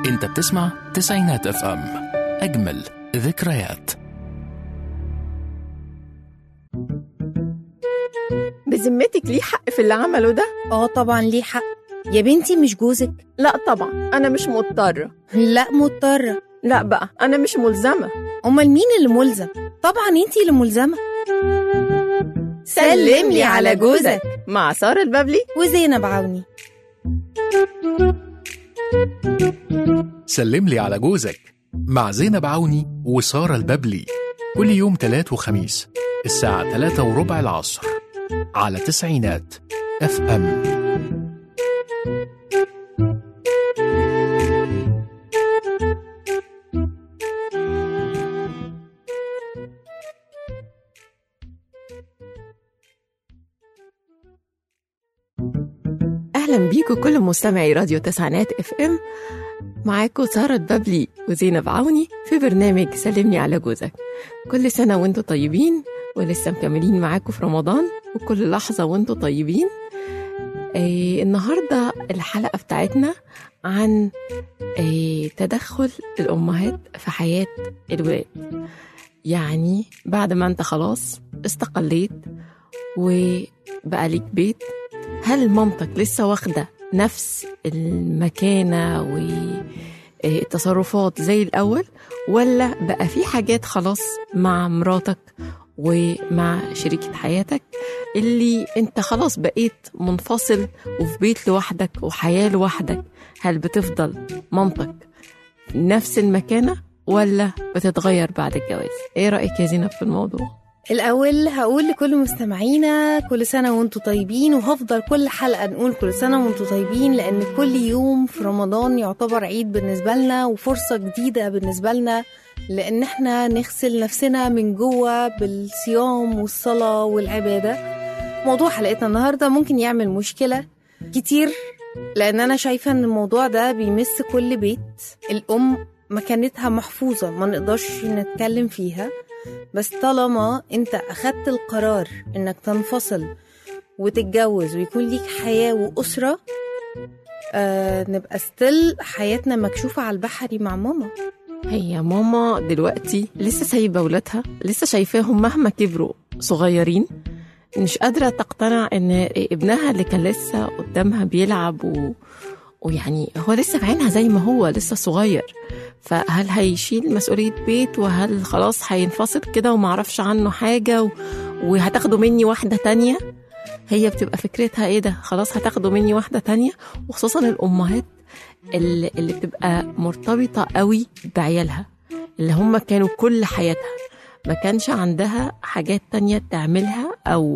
انت بتسمع تسعينات اف ام اجمل ذكريات بذمتك ليه حق في اللي عمله ده؟ اه طبعا ليه حق يا بنتي مش جوزك لا طبعا أنا مش مضطرة لا مضطرة لا بقى أنا مش ملزمة امال مين اللي ملزم طبعا انتي اللي ملزمة سلم لي على جوزك مع سارة البابلي وزينب عوني سلم لي على جوزك مع زينب عوني وسارة الببلي كل يوم تلات وخميس الساعة تلاتة وربع العصر على تسعينات اف ام أهلا بيكم كل مستمعي راديو تسعينات اف ام معاكم سارة البابلي وزينب عوني في برنامج سلمني على جوزك كل سنة وانتم طيبين ولسه مكملين معاكم في رمضان وكل لحظة وانتم طيبين آه النهاردة الحلقة بتاعتنا عن آه تدخل الأمهات في حياة الولاد يعني بعد ما انت خلاص استقليت وبقى ليك بيت هل مامتك لسه واخدة نفس المكانة والتصرفات زي الأول ولا بقى في حاجات خلاص مع مراتك ومع شريكة حياتك اللي انت خلاص بقيت منفصل وفي بيت لوحدك وحياة لوحدك هل بتفضل مامتك نفس المكانة ولا بتتغير بعد الجواز ايه رأيك يا زينب في الموضوع الأول هقول لكل مستمعينا كل سنة وانتم طيبين وهفضل كل حلقة نقول كل سنة وانتم طيبين لأن كل يوم في رمضان يعتبر عيد بالنسبة لنا وفرصة جديدة بالنسبة لنا لأن احنا نغسل نفسنا من جوه بالصيام والصلاة والعبادة موضوع حلقتنا النهاردة ممكن يعمل مشكلة كتير لأن أنا شايفة إن الموضوع ده بيمس كل بيت الأم مكانتها محفوظة ما نقدرش نتكلم فيها بس طالما انت اخدت القرار انك تنفصل وتتجوز ويكون ليك حياة وأسرة آه نبقى ستيل حياتنا مكشوفة على البحري مع ماما هي ماما دلوقتي لسه سايبه ولادها لسه شايفاهم مهما كبروا صغيرين مش قادره تقتنع ان ابنها اللي كان لسه قدامها بيلعب و... ويعني هو لسه في عينها زي ما هو لسه صغير فهل هيشيل مسؤولية بيت وهل خلاص هينفصل كده ومعرفش عنه حاجة و... وهتاخده مني واحدة تانية هي بتبقى فكرتها ايه ده خلاص هتاخده مني واحدة تانية وخصوصا الأمهات اللي, اللي بتبقى مرتبطة قوي بعيالها اللي هم كانوا كل حياتها ما كانش عندها حاجات تانية تعملها أو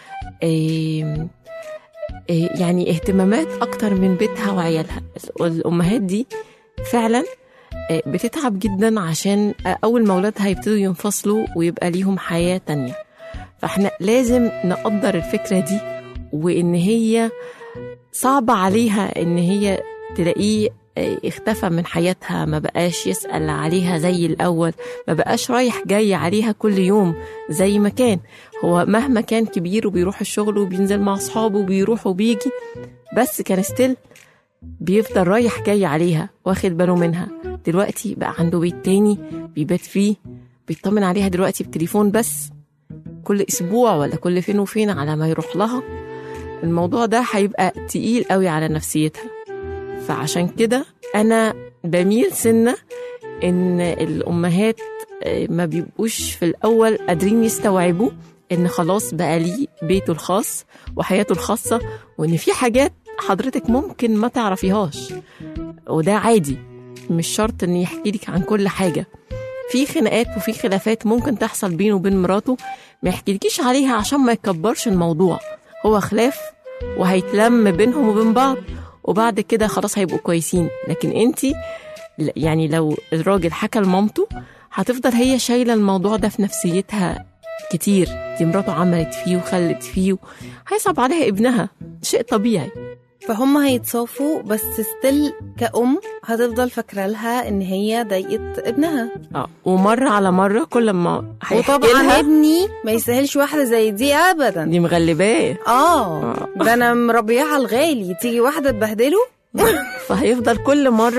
إيه إيه يعني اهتمامات أكتر من بيتها وعيالها الأمهات دي فعلا إيه بتتعب جدا عشان أول ما أولادها يبتدوا ينفصلوا ويبقى ليهم حياة تانية فاحنا لازم نقدر الفكرة دي وإن هي صعبة عليها إن هي تلاقيه اختفى من حياتها ما بقاش يسأل عليها زي الأول ما بقاش رايح جاي عليها كل يوم زي ما كان هو مهما كان كبير وبيروح الشغل وبينزل مع أصحابه وبيروح وبيجي بس كان ستيل بيفضل رايح جاي عليها واخد باله منها دلوقتي بقى عنده بيت تاني بيبات فيه بيطمن عليها دلوقتي بتليفون بس كل أسبوع ولا كل فين وفين على ما يروح لها الموضوع ده هيبقى تقيل قوي على نفسيتها فعشان كده أنا بميل سنة إن الأمهات ما بيبقوش في الأول قادرين يستوعبوا إن خلاص بقى ليه بيته الخاص وحياته الخاصة وإن في حاجات حضرتك ممكن ما تعرفيهاش وده عادي مش شرط إن يحكي لك عن كل حاجة في خناقات وفي خلافات ممكن تحصل بينه وبين مراته ما يحكيلكيش عليها عشان ما يكبرش الموضوع هو خلاف وهيتلم بينهم وبين بعض وبعد كده خلاص هيبقوا كويسين لكن انت يعني لو الراجل حكى لمامته هتفضل هي شايله الموضوع ده في نفسيتها كتير دي مراته عملت فيه وخلت فيه هيصعب عليها ابنها شيء طبيعي فهم هيتصافوا بس ستيل كأم هتفضل فاكرة لها إن هي ضايقت ابنها اه ومره على مره كل ما هيحكي وطبعا لها ابني ما يستاهلش واحدة زي دي أبدا دي مغلباه اه ده أنا مربياه على الغالي تيجي واحدة تبهدله فهيفضل كل مرة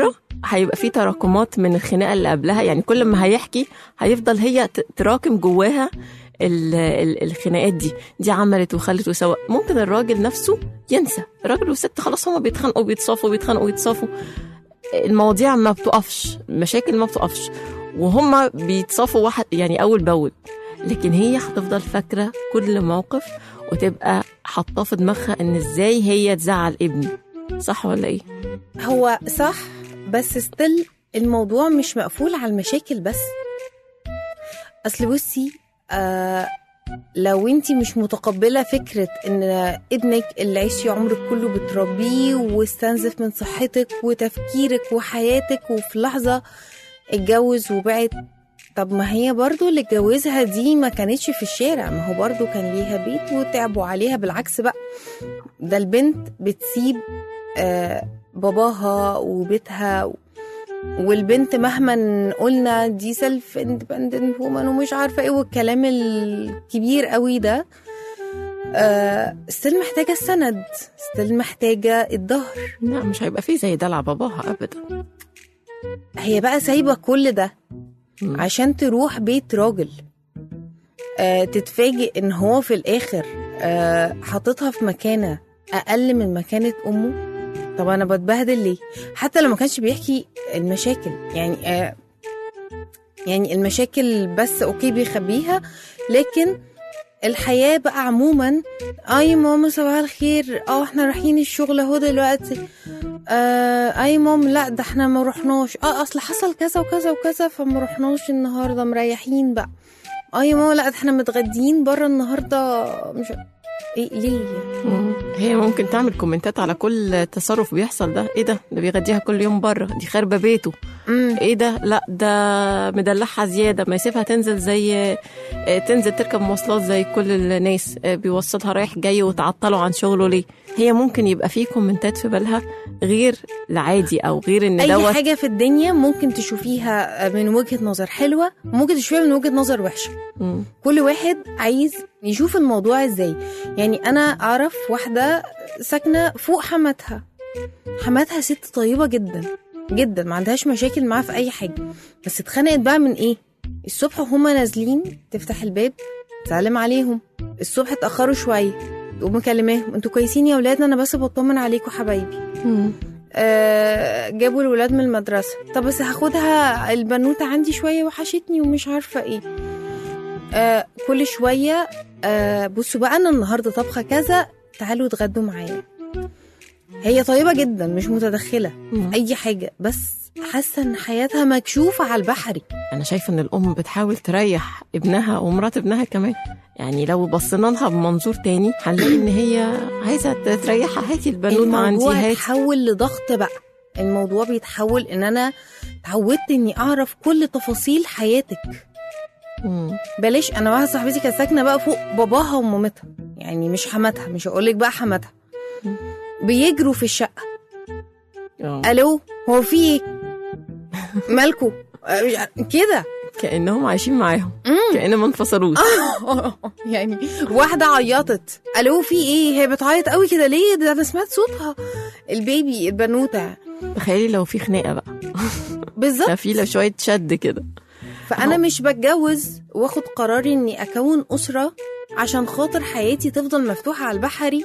هيبقى في تراكمات من الخناقه اللي قبلها يعني كل ما هيحكي هيفضل هي ت- تراكم جواها ال- ال- الخناقات دي دي عملت وخلت وسوى ممكن الراجل نفسه ينسى الراجل والست خلاص هما بيتخانقوا بيتصافوا بيتخانقوا بيتصافوا المواضيع ما بتقفش المشاكل ما بتقفش وهما بيتصافوا واحد يعني اول باول لكن هي هتفضل فاكره كل موقف وتبقى حاطاه في دماغها ان ازاي هي تزعل ابني صح ولا ايه هو صح بس ستيل الموضوع مش مقفول على المشاكل بس اصل بصي آه لو انت مش متقبله فكره ان ابنك اللي عشتي عمرك كله بتربيه واستنزف من صحتك وتفكيرك وحياتك وفي لحظه اتجوز وبعد طب ما هي برضو اللي اتجوزها دي ما كانتش في الشارع ما هو برضو كان ليها بيت وتعبوا عليها بالعكس بقى ده البنت بتسيب آه باباها وبيتها والبنت مهما قلنا دي سيلف اندبندنت وومن ومش عارفه ايه والكلام الكبير قوي ده آه ستيل محتاجه السند ستيل محتاجه الظهر لا مش هيبقى فيه زي دلع باباها ابدا هي بقى سايبه كل ده مم. عشان تروح بيت راجل آه تتفاجئ ان هو في الاخر آه حاططها في مكانه اقل من مكانه امه طب انا بتبهدل ليه حتى لو ما كانش بيحكي المشاكل يعني آه يعني المشاكل بس اوكي بيخبيها لكن الحياة بقى عموما اي ماما صباح الخير اه احنا رايحين الشغل اهو دلوقتي آه اي مام لا ده احنا ما رحناش اه اصل حصل كذا وكذا وكذا فما رحناش النهارده مريحين بقى اه يا ماما لا ده احنا متغديين بره النهارده مش ايه ليه مم. هي ممكن تعمل كومنتات على كل تصرف بيحصل ده ايه ده ده بيغديها كل يوم بره دي خاربه بيته امم ايه ده لا ده مدلعها زياده ما يسيبها تنزل زي آه، تنزل تركب مواصلات زي كل الناس آه، بيوصلها رايح جاي وتعطله عن شغله ليه هي ممكن يبقى فيه كومنتات في بالها غير العادي او غير ان اي دوت حاجه في الدنيا ممكن تشوفيها من وجهه نظر حلوه ممكن تشوفيها من وجهه نظر وحشه مم. كل واحد عايز يشوف الموضوع ازاي يعني انا اعرف واحده ساكنه فوق حماتها حماتها ست طيبه جدا جدا ما عندهاش مشاكل معاها في اي حاجه بس اتخنقت بقى من ايه الصبح وهما نازلين تفتح الباب تسلم عليهم الصبح اتاخروا شويه تقوم مكلماهم انتوا كويسين يا ولاد انا بس بطمن عليكم حبايبي مم. آه جابوا الولاد من المدرسة طب بس هاخدها البنوتة عندي شوية وحشتني ومش عارفة ايه آه كل شوية آه بصوا بقى انا النهاردة طبخة كذا تعالوا اتغدوا معايا هي طيبة جدا مش متدخلة مم. اي حاجة بس حاسة ان حياتها مكشوفة على البحري انا شايفه ان الام بتحاول تريح ابنها ومرات ابنها كمان يعني لو بصينا لها بمنظور تاني هنلاقي ان هي عايزه تريحها هاتي البنوته عندي الموضوع هاتي اتحول لضغط بقى الموضوع بيتحول ان انا اتعودت اني اعرف كل تفاصيل حياتك مم. بلاش انا واحده صاحبتي كانت ساكنه بقى فوق باباها ومامتها يعني مش حماتها مش هقول لك بقى حماتها بيجروا في الشقه آه. الو هو في ايه مالكو آه، مش عارف- كده كانهم عايشين معاهم كان ما انفصلوش يعني واحده عيطت الو في ايه هي بتعيط قوي كده ليه ده انا سمعت صوتها البيبي البنوته تخيلي لو في خناقه بقى بالظبط لا في لو شويه شد كده فانا أهو. مش بتجوز واخد قراري اني اكون اسره عشان خاطر حياتي تفضل مفتوحه على البحري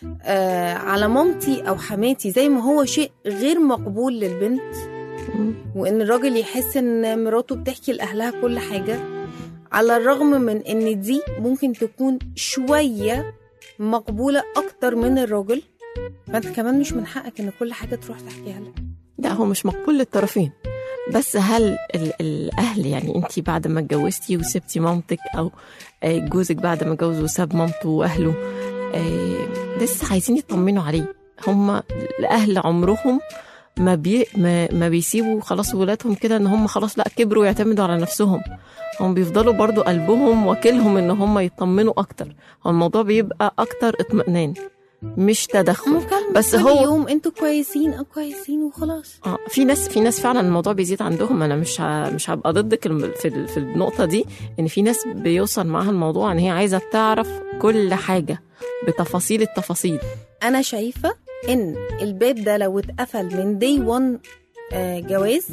آه على مامتي او حماتي زي ما هو شيء غير مقبول للبنت مم. وان الراجل يحس ان مراته بتحكي لاهلها كل حاجه على الرغم من ان دي ممكن تكون شويه مقبوله اكتر من الراجل فانت كمان مش من حقك ان كل حاجه تروح تحكيها لها لا هو مش مقبول للطرفين بس هل ال- الاهل يعني انت بعد ما اتجوزتي وسبتي مامتك او آه، جوزك بعد ما اتجوز وساب مامته واهله آه، لسه عايزين يطمنوا عليه هم الاهل عمرهم ما بي ما, ما بيسيبوا خلاص ولادهم كده ان هم خلاص لا كبروا يعتمدوا على نفسهم هم بيفضلوا برضو قلبهم وكيلهم ان هم يطمنوا اكتر هو الموضوع بيبقى اكتر اطمئنان مش تدخل مكالمة بس كل هو- يوم انتوا كويسين اه كويسين وخلاص اه في ناس في ناس فعلا الموضوع بيزيد عندهم انا مش ه... مش هبقى ضدك الم- في ال- في النقطه دي ان في ناس بيوصل معاها الموضوع ان هي عايزه تعرف كل حاجه بتفاصيل التفاصيل انا شايفه ان الباب ده لو اتقفل من دي 1 آه، جواز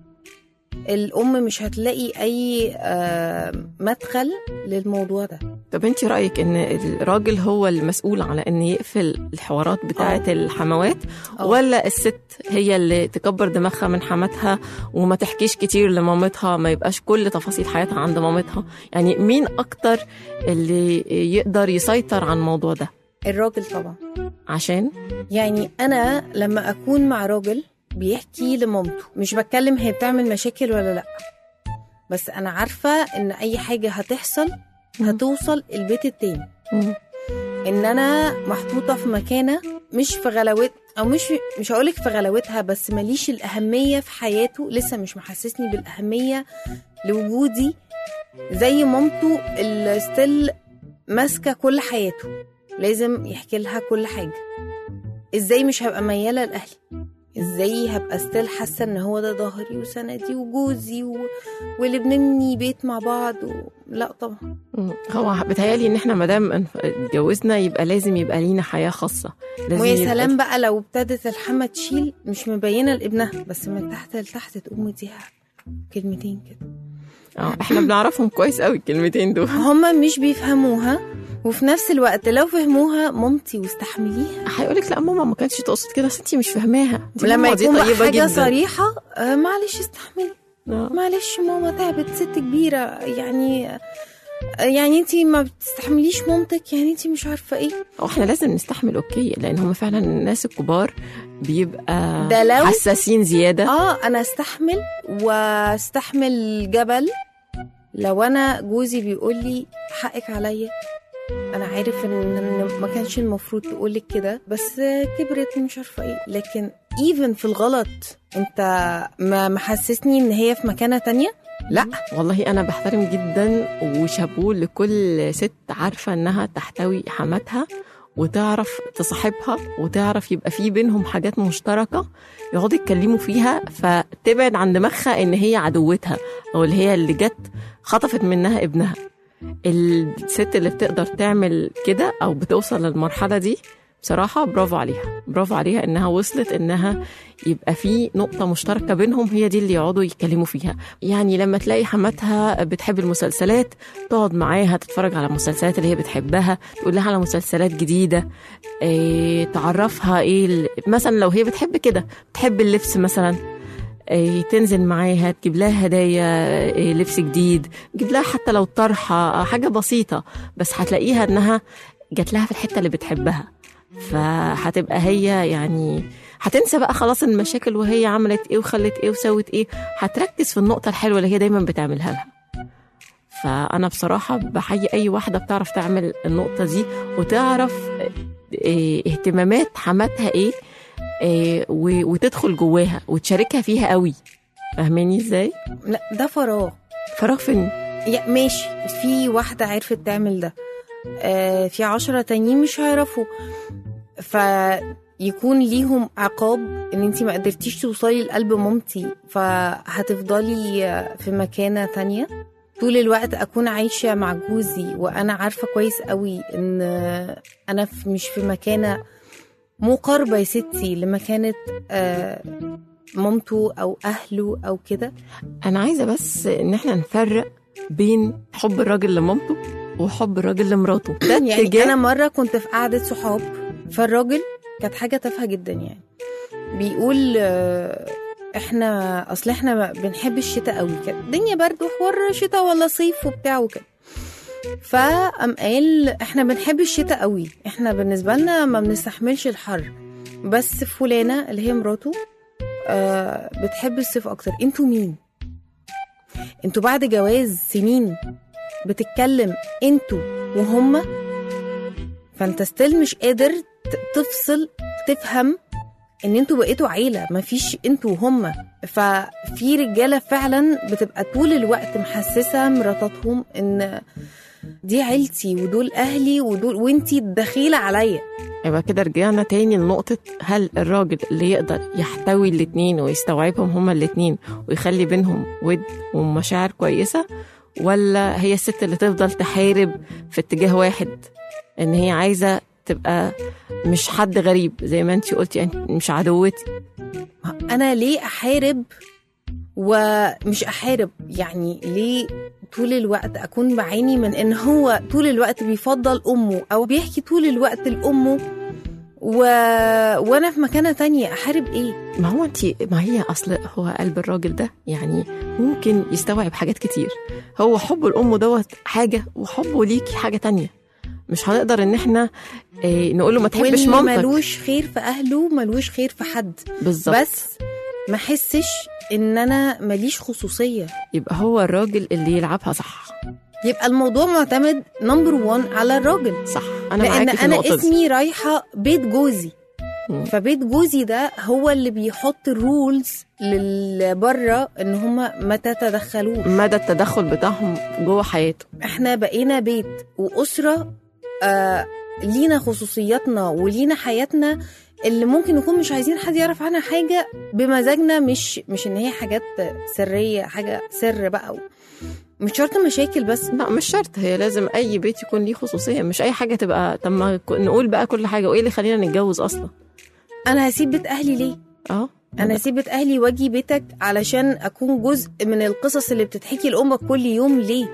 الام مش هتلاقي اي آه، مدخل للموضوع ده طب انت رايك ان الراجل هو المسؤول على ان يقفل الحوارات بتاعه آه. الحموات آه. ولا الست هي اللي تكبر دماغها من حماتها وما تحكيش كتير لمامتها ما يبقاش كل تفاصيل حياتها عند مامتها يعني مين اكتر اللي يقدر يسيطر على الموضوع ده الراجل طبعا عشان يعني انا لما اكون مع راجل بيحكي لمامته مش بتكلم هي بتعمل مشاكل ولا لا بس انا عارفه ان اي حاجه هتحصل هتوصل البيت التاني مم. ان انا محطوطه في مكانه مش في غلاوت او مش مش هقولك في غلاوتها بس ماليش الاهميه في حياته لسه مش محسسني بالاهميه لوجودي زي مامته اللي ستيل ماسكه كل حياته لازم يحكي لها كل حاجه ازاي مش هبقى مياله لاهلي ازاي هبقى ستيل حاسه ان هو ده ظهري وسندي وجوزي و... واللي بنبني بيت مع بعض و... لا طبعا مم. هو بيتهيألي ان احنا ما دام اتجوزنا يبقى لازم يبقى لينا حياه خاصه لازم ويا يبقى سلام بقى لو ابتدت الحما تشيل مش مبينه لابنها بس من تحت لتحت تقوم مديها كلمتين كده اه احنا بنعرفهم كويس قوي الكلمتين دول هما مش بيفهموها وفي نفس الوقت لو فهموها مامتي واستحمليها هيقولك لا ماما ما كانتش تقصد كده بس انت مش فاهماها دي لما ماما دي يكون بقى طيبه حاجه جدا صريحه آه معلش استحملي آه. معلش ماما تعبت ست كبيره يعني آه، يعني انتي ما بتستحمليش مامتك يعني انتي مش عارفه ايه هو احنا لازم نستحمل اوكي لان هم فعلا الناس الكبار بيبقى ده لو- حساسين زياده اه انا استحمل واستحمل جبل لو انا جوزي بيقول لي حقك عليا انا عارف ان إن ما كانش المفروض تقولك كده بس كبرت مش عارفه ايه لكن ايفن في الغلط انت ما محسسني ان هي في مكانه تانية لا والله انا بحترم جدا وشابوه لكل ست عارفه انها تحتوي حماتها وتعرف تصاحبها وتعرف يبقى في بينهم حاجات مشتركه يقعدوا يتكلموا فيها فتبعد عن دماغها ان هي عدوتها او اللي هي اللي جت خطفت منها ابنها الست اللي بتقدر تعمل كده او بتوصل للمرحله دي بصراحة برافو عليها برافو عليها إنها وصلت إنها يبقى في نقطة مشتركة بينهم هي دي اللي يقعدوا يتكلموا فيها يعني لما تلاقي حماتها بتحب المسلسلات تقعد معاها تتفرج على المسلسلات اللي هي بتحبها تقول لها على مسلسلات جديدة إيه تعرفها إيه ال- مثلا لو هي بتحب كده بتحب اللبس مثلا إيه تنزل معاها تجيب لها هدايا إيه لبس جديد تجيب لها حتى لو طرحة حاجة بسيطة بس هتلاقيها إنها جات لها في الحتة اللي بتحبها فهتبقى هي يعني هتنسى بقى خلاص المشاكل وهي عملت ايه وخلت ايه وسوت ايه هتركز في النقطة الحلوة اللي هي دايما بتعملها لها فأنا بصراحة بحيي أي واحدة بتعرف تعمل النقطة دي وتعرف إيه اهتمامات حماتها ايه, إيه و- وتدخل جواها وتشاركها فيها قوي فاهماني ازاي؟ لا ده فراغ فراغ فين؟ يا ماشي في واحدة عرفت تعمل ده آه في عشرة تانيين مش هيعرفوا فيكون ليهم عقاب ان انتي ما قدرتيش توصلي لقلب مامتي فهتفضلي آه، في مكانة تانية طول الوقت اكون عايشة مع جوزي وانا عارفة كويس قوي ان آه، انا في- مش في مكانة مقاربة يا ستي لمكانة آه، مامته او اهله او كده أنا عايزة بس إن احنا نفرق بين حب الراجل لمامته وحب الراجل لمراته ده يعني اتجاه انا مره كنت في قعده صحاب فالراجل كانت حاجه تافهه جدا يعني بيقول آه، احنا اصل احنا ما بنحب الشتاء قوي كده الدنيا برد وحوار شتاء ولا صيف وبتاع وكده فقام قال احنا بنحب الشتاء قوي احنا بالنسبه لنا ما بنستحملش الحر بس فلانه اللي هي مراته آه بتحب الصيف اكتر انتوا مين انتوا بعد جواز سنين بتتكلم انتوا وهما فانت ستيل مش قادر ت- تفصل تفهم ان انتوا بقيتوا عيله مفيش انتوا وهما ففي رجاله فعلا بتبقى طول الوقت محسسه مراتاتهم ان دي عيلتي ودول اهلي ودول وانتي الدخيله عليا يبقى كده رجعنا تاني لنقطة هل الراجل اللي يقدر يحتوي الاتنين ويستوعبهم هما الاتنين ويخلي بينهم ود ومشاعر كويسة ولا هي الست اللي تفضل تحارب في اتجاه واحد ان هي عايزة تبقى مش حد غريب زي ما انتي قلتي انت مش عدوتي انا ليه احارب ومش احارب يعني ليه طول الوقت اكون بعاني من ان هو طول الوقت بيفضل امه او بيحكي طول الوقت لامه و... وانا في مكانه تانية احارب ايه ما هو انت ما هي اصل هو قلب الراجل ده يعني ممكن يستوعب حاجات كتير هو حبه لامه دوت حاجه وحبه ليكي حاجه تانية مش هنقدر ان احنا إيه نقول له ما تحبش واللي مامتك ملوش خير في اهله ملوش خير في حد بالظبط بس ما احسش ان انا ماليش خصوصيه يبقى هو الراجل اللي يلعبها صح يبقى الموضوع معتمد نمبر 1 على الراجل صح انا لان معاكي في انا النقطه دي اسمي رايحه بيت جوزي مم. فبيت جوزي ده هو اللي بيحط الرولز للي بره ان هما ما تتدخلوش مدى التدخل بتاعهم جوه حياته احنا بقينا بيت واسره آه لينا خصوصياتنا ولينا حياتنا اللي ممكن نكون مش عايزين حد يعرف عنها حاجه بمزاجنا مش مش ان هي حاجات سريه حاجه سر بقى و- مش شرط مشاكل بس لا مش شرط هي لازم اي بيت يكون ليه خصوصيه مش اي حاجه تبقى طب ما ك- نقول بقى كل حاجه وايه اللي خلينا نتجوز اصلا انا هسيب بيت اهلي ليه اه انا هسيب بيت اهلي واجي بيتك علشان اكون جزء من القصص اللي بتتحكي لامك كل يوم ليه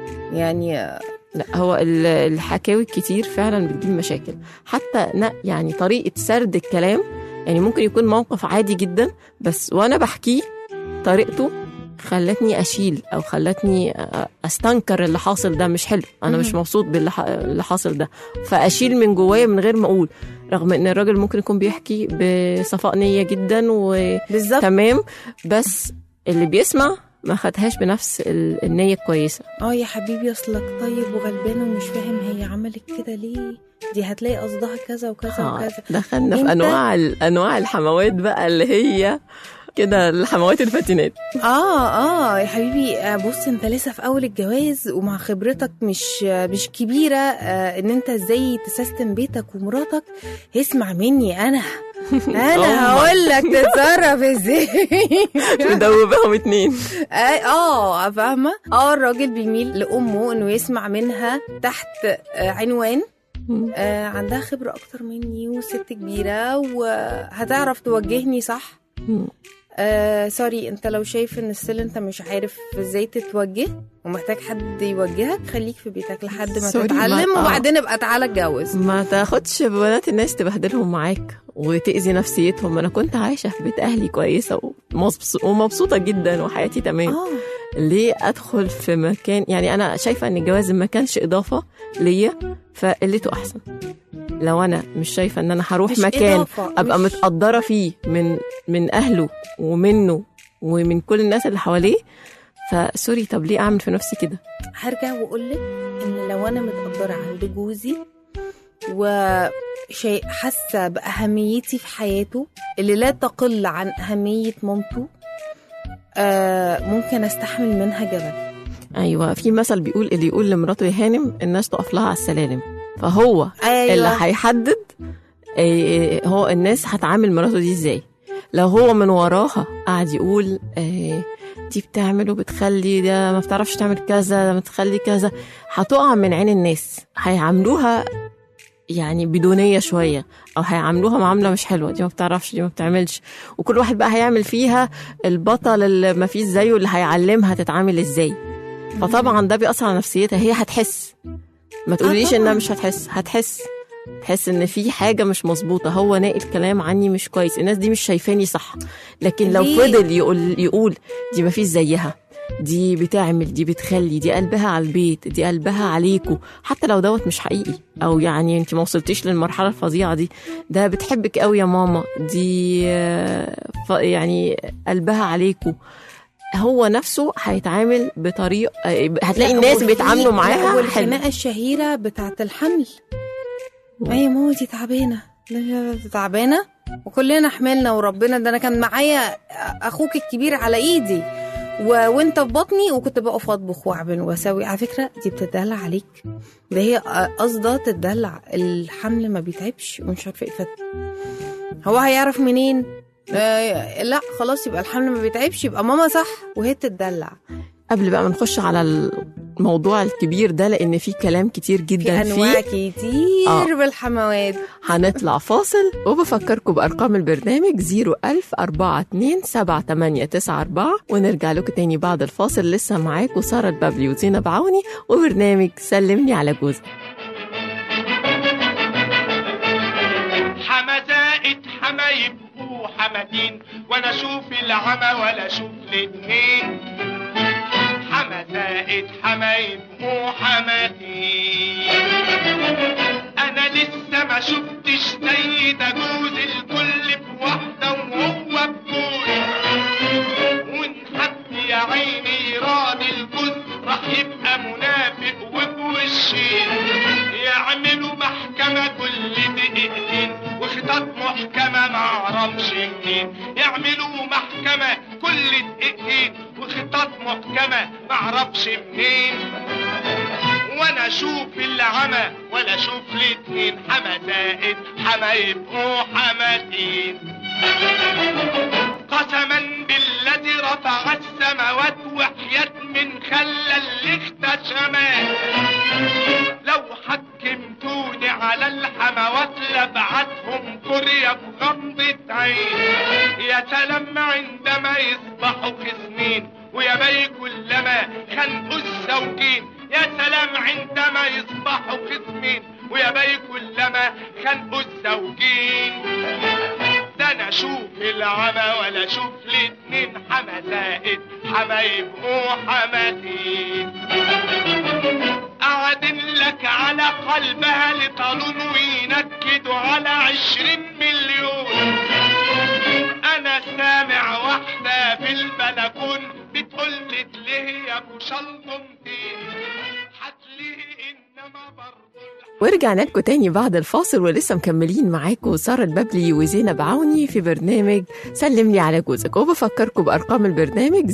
يعني لا هو ال- الحكاوي الكتير فعلا بتجيب مشاكل حتى ن- يعني طريقه سرد الكلام يعني ممكن يكون موقف عادي جدا بس وانا بحكيه طريقته خلتني اشيل او خلتني أ- استنكر اللي حاصل ده مش حلو انا مش مهم. مبسوط باللي ح- اللي حاصل ده فاشيل من جوايا من غير ما اقول رغم ان الراجل ممكن يكون بيحكي بصفاء نيه جدا بالظبط وتمام بس اللي بيسمع ما خدهاش بنفس ال- النيه الكويسه اه يا حبيبي اصلك طيب وغلبان ومش فاهم هي عملت كده ليه دي هتلاقي قصدها كذا وكذا آه، وكذا دخلنا في أنت- انواع ال- انواع الحموات بقى اللي هي كده الحموات الفاتنات اه اه يا حبيبي آه، بص انت لسه في اول الجواز ومع خبرتك مش آه، مش كبيره آه، ان انت ازاي تسيستم بيتك ومراتك اسمع مني انا انا أمك. هقول لك تتصرف ازاي مدوبهم اتنين اه آه، فاهمه اه الراجل بيميل لامه انه يسمع منها تحت آه، عنوان آه، عندها خبره اكتر مني وست كبيره وهتعرف توجهني صح آه سوري انت لو شايف ان السل انت مش عارف ازاي تتوجه ومحتاج حد يوجهك خليك في بيتك لحد ما سوري، تتعلم ما- آه. وبعدين ابقى تعالى اتجوز ما تاخدش بنات الناس تبهدلهم معاك وتأذي نفسيتهم انا كنت عايشه في بيت اهلي كويسه ومبس- ومبسوطه جدا وحياتي تمام اه ليه ادخل في مكان يعني انا شايفه ان الجواز ما كانش اضافه ليا فقلته احسن لو انا مش شايفه ان انا هروح مش مكان إضافة، ابقى مش- متقدره فيه من من اهله ومنه ومن كل الناس اللي حواليه فسوري طب ليه اعمل في نفسي كده هرجع واقول لك ان لو انا متقدره عند جوزي وشيء حاسه باهميتي في حياته اللي لا تقل عن اهميه مامته آه ممكن استحمل منها جبل ايوه في مثل بيقول اللي يقول لمراته يا هانم الناس تقف لها على السلالم فهو ايوه اللي هيحدد إيه هو الناس هتعامل مراته دي ازاي لو هو من وراها قاعد يقول إيه دي بتعمل وبتخلي ده ما بتعرفش تعمل كذا ده بتخلي كذا هتقع من عين الناس هيعاملوها يعني بدونيه شويه او هيعاملوها معامله مش حلوه دي ما بتعرفش دي ما بتعملش وكل واحد بقى هيعمل فيها البطل اللي ما فيش زيه اللي هيعلمها تتعامل ازاي فطبعا ده بيأثر على نفسيتها هي هتحس ما تقوليش انها طبعاً. مش هتحس هتحس تحس ان في حاجه مش مظبوطه هو ناقل كلام عني مش كويس الناس دي مش شايفاني صح لكن لو ليه؟ فضل يقول يقول دي ما فيش زيها دي بتعمل دي بتخلي دي قلبها على البيت دي قلبها عليكو حتى لو دوت مش حقيقي او يعني انت ما وصلتيش للمرحله الفظيعه دي ده بتحبك قوي يا ماما دي آه، ف- يعني قلبها عليكو هو نفسه هيتعامل بطريقه آه، هتلاقي لا، الناس وفي- بيتعاملوا لا، معاها حلو والخناقه الشهيره بتاعه الحمل مم. اي ماما دي تعبانه لا، لا، لا، تعبانه وكلنا حملنا وربنا ده انا كان معايا اخوك الكبير على ايدي و... وانت في بطني وكنت بقف اطبخ واعمل واسوي على فكره دي بتدلع عليك ده هي قصدها تدلع الحمل ما بيتعبش ومش عارفه ايه فت- هو هيعرف منين آه لا خلاص يبقى الحمل ما بيتعبش يبقى ماما صح وهي بتدلع قبل بقى ما نخش على الموضوع الكبير ده لان في كلام كتير في جدا انواع فيه كتير آه. بالحموات هنطلع فاصل وبفكركم بأرقام البرنامج 01042 ونرجع لكم تاني بعد الفاصل لسه معاكم سارة البابلي وزينب عوني وبرنامج سلمني على جوزك حما زائد حما يبقوا حمدين وانا اشوف العمى ولا اشوف الاتنين حما زائد حما يبقوا حمدين انا لسه ما شفتش زي ده جوز الكل بواحده وهو بكون ونحب يا عيني راضي الجوز راح يبقى منافق وبوشين يعملوا محكمة كل دقيقتين وخطط محكمة معرفش منين يعملوا محكمة كل دقيقتين وخطط محكمة معرفش منين وانا اشوف العمى ولا اشوف الاتنين حما زائد حما يبقوا حماتين قسما بالذي رفع السماوات وحياة من خلى اللي اختشمات لو حكمتوني على الحموات لبعتهم كوريا بغمضة عين يا سلام عندما يصبحوا خصمين ويا بي كلما خنقوا الزوجين يا سلام عندما يصبحوا خصمين ويا بي كلما خنقوا الزوجين ده انا اشوف العمى ولا اشوف الاتنين حما زائد حما يبقوا حماتين قاعدين لك على قلبها لطالون وينكدوا على عشرين مليون انا سامع واحدة في البلكون بتقول لي ليه يا ابو شلطمتين هتليه انما برضه ورجعنا لكم تاني بعد الفاصل ولسه مكملين معاكم سارة البابلي وزينب عوني في برنامج سلمني على جوزك وبفكركم بأرقام البرنامج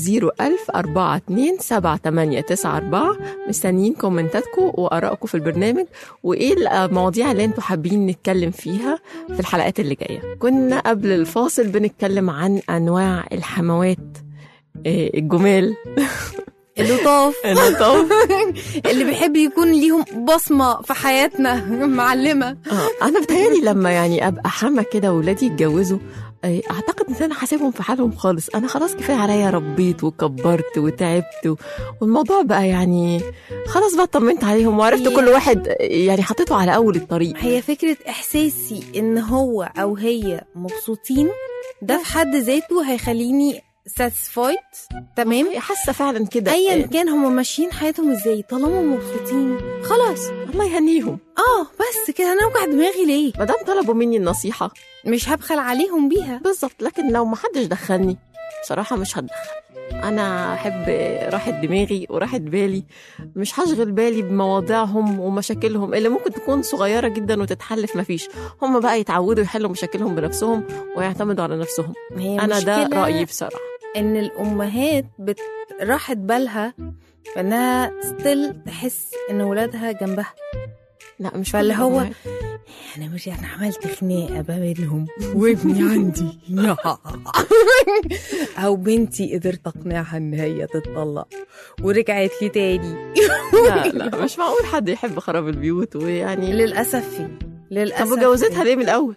01042 مستنيين كومنتاتكم وآرائكم في البرنامج وإيه المواضيع اللي انتوا حابين نتكلم فيها في الحلقات اللي جاية كنا قبل الفاصل بنتكلم عن أنواع الحموات آه، الجمال اللطاف اللطاف اللي بيحب يكون ليهم بصمة في حياتنا معلمة اه انا بتهيألي لما يعني ابقى حما كده واولادي يتجوزوا آه، اعتقد ان انا حاسبهم في حالهم خالص انا خلاص كفايه عليا ربيت وكبرت وتعبت و- والموضوع بقى يعني خلاص بقى طمنت عليهم وعرفت هي- كل واحد آه، يعني حطيته على اول الطريق هي فكرة إحساسي إن هو أو هي مبسوطين ده في حد ذاته هيخليني satisfied تمام حاسه فعلا كده ايا آه، كان هم ماشيين حياتهم ازاي طالما مبسوطين خلاص الله يهنيهم اه بس كده انا اوجع دماغي ليه ما دام طلبوا مني النصيحه مش هبخل عليهم بيها بالظبط لكن لو ما حدش دخلني بصراحه مش هتدخل انا احب راحه دماغي وراحه بالي مش هشغل بالي بمواضيعهم ومشاكلهم اللي ممكن تكون صغيره جدا وتتحل في مفيش هم بقى يتعودوا يحلوا مشاكلهم بنفسهم ويعتمدوا على نفسهم هي انا ده مشكلة رايي بصراحه ان الامهات بت... راحت بالها انها ستيل تحس ان ولادها جنبها لا مش فاللي كل هو الأمهات. انا مش انا عملت خناقه ما بينهم وابني عندي او بنتي قدرت اقنعها ان هي تتطلق ورجعت لي تاني لا لا مش معقول حد يحب خراب البيوت ويعني للاسف في للاسف طب وجوزتها في. ليه من الاول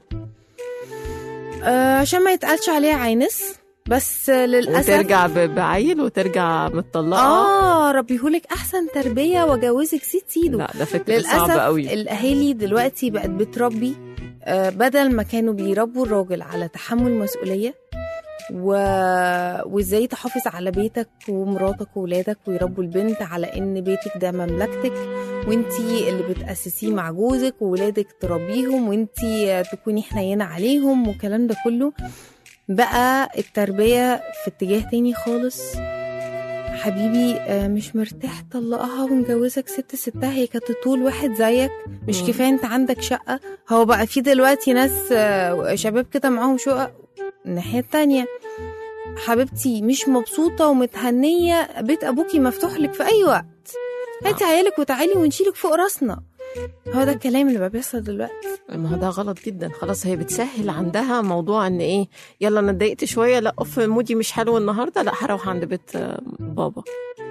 آه عشان ما يتقالش عليها عينس بس للاسف وترجع ب- بعيل وترجع متطلقه اه ربيهولك احسن تربيه وجوزك سيد سيدو لا ده فكره للاسف صعبه قوي الاهالي دلوقتي بقت بتربي آه، بدل ما كانوا بيربوا الراجل على تحمل مسؤوليه و... وازاي تحافظ على بيتك ومراتك وولادك ويربوا البنت على ان بيتك ده مملكتك وانتي اللي بتأسسيه مع جوزك وولادك تربيهم وانتي تكوني حنينة عليهم والكلام ده كله بقى التربية في اتجاه تاني خالص حبيبي آه، مش مرتاح طلقها ونجوزك ست ستها هي كانت طول واحد زيك مش مم. كفايه انت عندك شقه هو بقى في دلوقتي ناس آه، شباب كده معاهم شقق الناحيه التانية حبيبتي مش مبسوطه ومتهنيه بيت ابوكي مفتوح لك في اي وقت هاتي عيالك وتعالي ونشيلك فوق راسنا هو ده الكلام اللي بقى بيحصل دلوقتي ما هو ده غلط جدا خلاص هي بتسهل عندها موضوع ان ايه يلا انا اتضايقت شويه لا اوف مودي مش حلو النهارده لا هروح عند بيت آه، بابا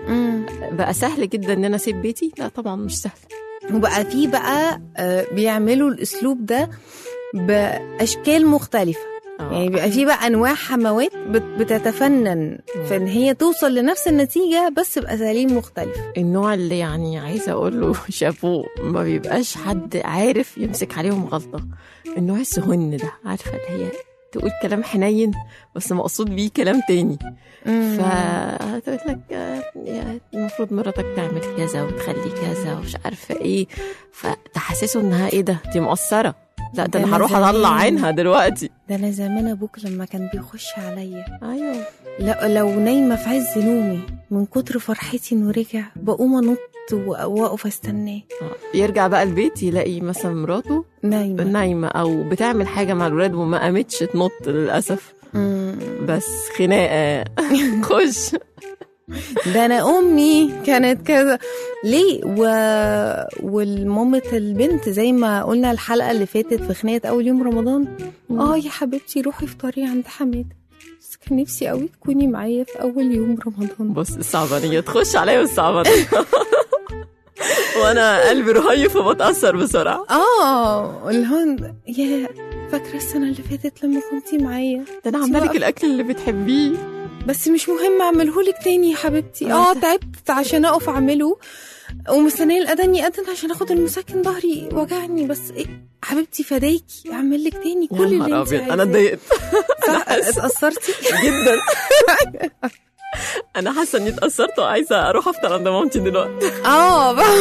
مم. بقى سهل جدا ان انا اسيب بيتي لا طبعا مش سهل وبقى في بقى آه، بيعملوا الاسلوب ده باشكال مختلفه آه. يعني بيبقى في بقى انواع حموات بت- بتتفنن في ان هي توصل لنفس النتيجه بس باساليب مختلفه النوع اللي يعني عايزه اقول له شابوه ما بيبقاش حد عارف يمسك عليهم غلطه النوع السهن ده عارفه اللي هي تقول كلام حنين بس مقصود بيه كلام تاني فهتقول لك آه، يا المفروض مراتك تعمل كذا وتخلي كذا ومش عارفه ايه فتحسسه انها ايه ده دي مقصره لا ده ده انا هروح زمان. اطلع عينها دلوقتي ده انا زمان ابوك لما كان بيخش عليا ايوه لو, لو نايمه في عز نومي من كتر فرحتي انه رجع بقوم انط و- واقف استناه آه. يرجع بقى البيت يلاقي مثلا مراته نايمه نايمه او بتعمل حاجه مع الولاد وما قامتش تنط للاسف مم. بس خناقه خش ده انا امي كانت كذا ليه و... والمامة البنت زي ما قلنا الحلقه اللي فاتت في خناقه اول يوم رمضان اه يا حبيبتي روحي افطري عند حماده بس كان نفسي قوي تكوني معايا في اول يوم رمضان بص الصعبانيه تخش عليا بالصعبانيه وانا قلبي رهيف وبتاثر بسرعه اه اللي هو يا فاكره السنه اللي فاتت لما كنتي معايا ده انا عامله لك الاكل اللي بتحبيه بس مش مهم اعمله لك تاني يا حبيبتي اه تعبت عشان اقف اعمله ومستنيه الاذان يأذن عشان اخد المسكن ظهري وجعني بس إيه حبيبتي فداكي اعمل لك تاني يا كل اللي نهار انت ابيض انا عايزاه. اتضايقت صح اتأثرتي جدا انا حاسه اني اتاثرت وعايزه اروح افطر عند مامتي دلوقتي اه بقى.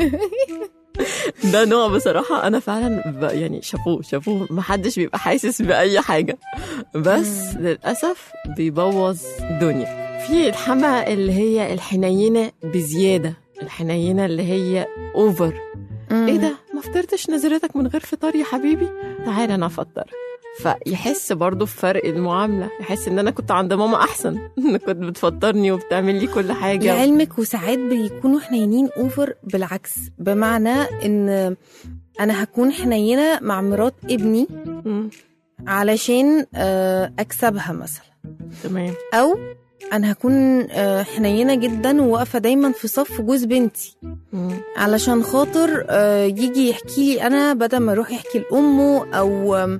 ده نوع بصراحه انا فعلا ب... يعني شافوه شافوه ما حدش بيبقى حاسس باي حاجه بس للاسف بيبوظ الدنيا في الحما اللي هي الحنينه بزياده الحنينه اللي هي اوفر ايه ده ما فطرتش نزلتك من غير فطار يا حبيبي تعالى انا افطرك فيحس برضه بفرق المعامله يحس ان انا كنت عند ماما احسن كنت بتفطرني وبتعمل لي كل حاجه لعلمك وساعات بيكونوا حنينين اوفر بالعكس بمعنى ان انا هكون حنينه مع مرات ابني مم. علشان آه، اكسبها مثلا تمام او انا هكون آه، حنينه جدا وواقفه دايما في صف جوز بنتي مم. علشان خاطر آه، يجي يحكي لي انا بدل ما يروح يحكي لامه او آم،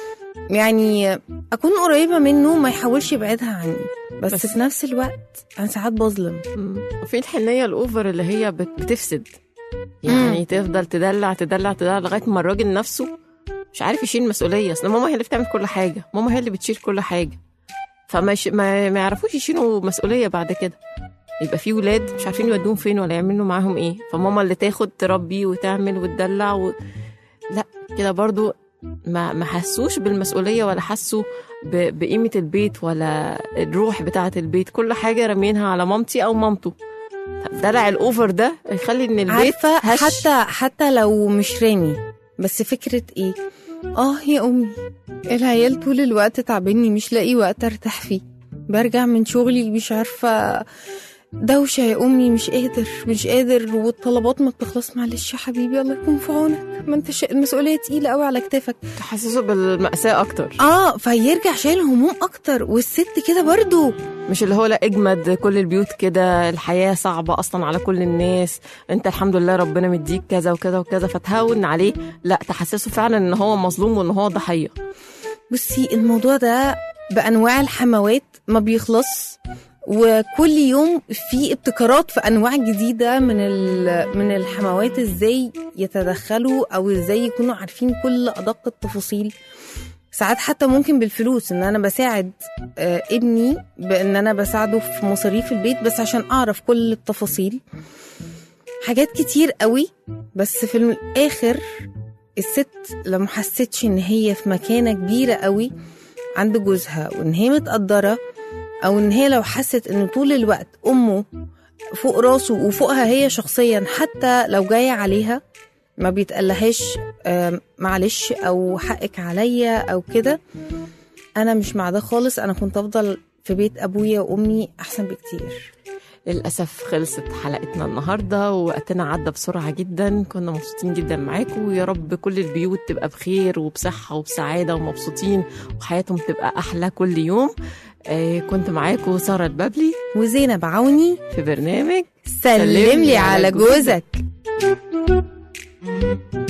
يعني اكون قريبه منه ما يحاولش يبعدها عني بس, بس- بس في نفس الوقت انا ساعات بظلم مم. وفي الحنيه الاوفر اللي هي بت- بتفسد يعني مم. تفضل تدلع تدلع تدلع لغايه ما الراجل نفسه مش عارف يشيل مسؤوليه اصل ماما هي اللي بتعمل كل حاجه ماما هي اللي بتشيل كل حاجه فما يش... ما... ما يعرفوش يشيلوا مسؤوليه بعد كده يبقى في ولاد مش عارفين يودوهم فين ولا يعملوا معاهم ايه فماما اللي تاخد تربي وتعمل وتدلع و... لا كده برضو ما ما حسوش بالمسؤوليه ولا حسوا ب... بقيمه البيت ولا الروح بتاعه البيت كل حاجه رامينها على مامتي او مامته دلع الاوفر ده يخلي ان البيت عارفه هش. حتى حتى لو مش رامي بس فكره ايه اه يا امي العيال طول الوقت تعبني مش لاقي وقت ارتاح فيه برجع من شغلي مش عارفه دوشه يا امي مش قادر مش قادر والطلبات ما بتخلص معلش يا حبيبي الله يكون في عونك ما انت ش... المسؤوليه تقيله قوي على كتافك تحسسه بالمأساة أكتر اه فيرجع شايل هموم اكتر والست كده برضو مش اللي هو لا اجمد كل البيوت كده الحياة صعبة أصلا على كل الناس أنت الحمد لله ربنا مديك كذا وكذا وكذا فتهون عليه لا تحسسه فعلا إن هو مظلوم وإن هو ضحية بصي الموضوع ده بانواع الحموات ما بيخلص وكل يوم في ابتكارات في انواع جديده من ال- من الحموات ازاي يتدخلوا او ازاي يكونوا عارفين كل ادق التفاصيل ساعات حتى ممكن بالفلوس ان انا بساعد آه، ابني بان انا بساعده في مصاريف البيت بس عشان اعرف كل التفاصيل حاجات كتير قوي بس في الاخر الست لما حستش ان هي في مكانه كبيره قوي عند جوزها وان هي متقدره او ان هي لو حست ان طول الوقت امه فوق راسه وفوقها هي شخصيا حتى لو جايه عليها ما بيتقلهاش آم، معلش او حقك عليا او كده انا مش مع ده خالص انا كنت افضل في بيت ابويا وامي احسن بكتير للأسف خلصت حلقتنا النهاردة ووقتنا عدى بسرعة جدا كنا مبسوطين جدا معاكم ويا رب كل البيوت تبقى بخير وبصحة وبسعادة ومبسوطين وحياتهم تبقى أحلى كل يوم آه كنت معاكم سارة البابلي وزينب عوني في برنامج سلم لي على جوزك